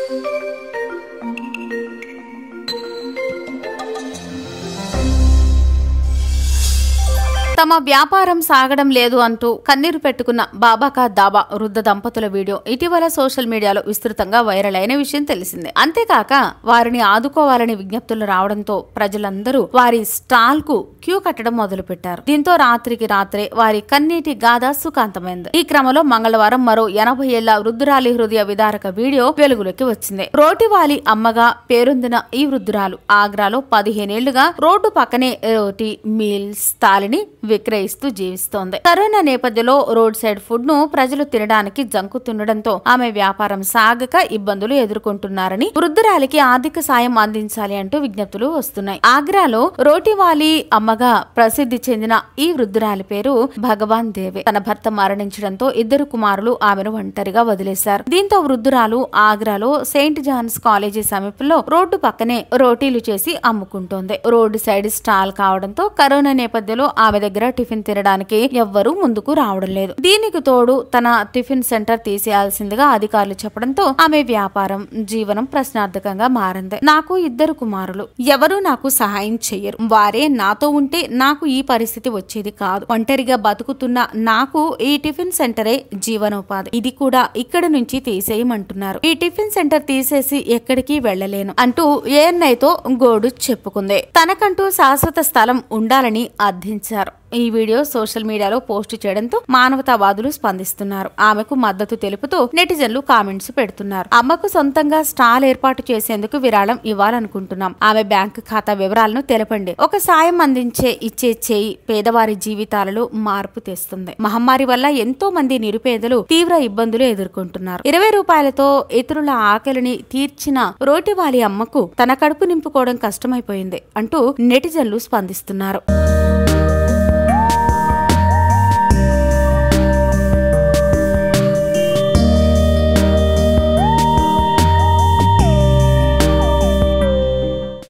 తమ వ్యాపారం సాగడం లేదు అంటూ కన్నీరు పెట్టుకున్న బాబాకా దాబా వృద్ధ దంపతుల వీడియో ఇటీవల సోషల్ మీడియాలో విస్తృతంగా వైరల్ అయిన విషయం తెలిసిందే అంతేకాక వారిని ఆదుకోవాలని విజ్ఞప్తులు రావడంతో ప్రజలందరూ వారి స్టాల్ కు క్యూ కట్టడం మొదలుపెట్టారు దీంతో రాత్రికి రాత్రే వారి కన్నీటి గాథ సుఖాంతమైంది ఈ క్రమంలో మంగళవారం మరో ఎనభై ఏళ్ల వృద్ధురాలి హృదయ విదారక వీడియో వెలుగులోకి వచ్చింది రోటివాలి అమ్మగా పేరొందిన ఈ వృద్ధురాలు ఆగ్రాలో పదిహేనేళ్లుగా రోడ్డు పక్కనే రోటి మీల్స్ తాలిని విక్రయిస్తూ జీవిస్తోంది కరోనా నేపథ్యంలో రోడ్ సైడ్ ఫుడ్ ను ప్రజలు తినడానికి జంకుతుండటంతో ఆమె వ్యాపారం సాగక ఇబ్బందులు ఎదుర్కొంటున్నారని వృద్ధురాలికి ఆర్థిక సాయం అందించాలి అంటూ విజ్ఞప్తులు వస్తున్నాయి ఆగ్రాలో రోటివాలి అమ్మగా ప్రసిద్ధి చెందిన ఈ వృద్ధురాలి పేరు భగవాన్ దేవే తన భర్త మరణించడంతో ఇద్దరు కుమారులు ఆమెను ఒంటరిగా వదిలేశారు దీంతో వృద్ధురాలు ఆగ్రాలో సెయింట్ జాన్స్ కాలేజీ సమీపంలో రోడ్డు పక్కనే రోటీలు చేసి అమ్ముకుంటోంది రోడ్డు సైడ్ స్టాల్ కావడంతో కరోనా నేపథ్యంలో ఆమె దగ్గర టిఫిన్ తినడానికి ఎవ్వరూ ముందుకు రావడం లేదు దీనికి తోడు తన టిఫిన్ సెంటర్ తీసేయాల్సిందిగా అధికారులు చెప్పడంతో ఆమె వ్యాపారం జీవనం ప్రశ్నార్థకంగా మారింది నాకు ఇద్దరు కుమారులు ఎవరూ నాకు సహాయం చెయ్యరు వారే నాతో ఉంటే నాకు ఈ పరిస్థితి వచ్చేది కాదు ఒంటరిగా బతుకుతున్న నాకు ఈ టిఫిన్ సెంటరే జీవనోపాధి ఇది కూడా ఇక్కడ నుంచి తీసేయమంటున్నారు ఈ టిఫిన్ సెంటర్ తీసేసి ఎక్కడికి వెళ్లలేను అంటూ ఏఎన్ఐతో గోడు చెప్పుకుంది తనకంటూ శాశ్వత స్థలం ఉండాలని అర్థించారు ఈ వీడియో సోషల్ మీడియాలో పోస్ట్ చేయడంతో మానవతావాదులు స్పందిస్తున్నారు ఆమెకు మద్దతు తెలుపుతూ నెటిజన్లు కామెంట్స్ పెడుతున్నారు అమ్మకు సొంతంగా స్టాల్ ఏర్పాటు చేసేందుకు విరాళం ఇవ్వాలనుకుంటున్నాం ఆమె బ్యాంక్ ఖాతా వివరాలను తెలపండి ఒక సాయం అందించే ఇచ్చే చేయి పేదవారి జీవితాలలో మార్పు తెస్తుంది మహమ్మారి వల్ల ఎంతో మంది నిరుపేదలు తీవ్ర ఇబ్బందులు ఎదుర్కొంటున్నారు ఇరవై రూపాయలతో ఇతరుల ఆకలిని తీర్చిన రోటివాలి అమ్మకు తన కడుపు నింపుకోవడం కష్టమైపోయింది అంటూ నెటిజన్లు స్పందిస్తున్నారు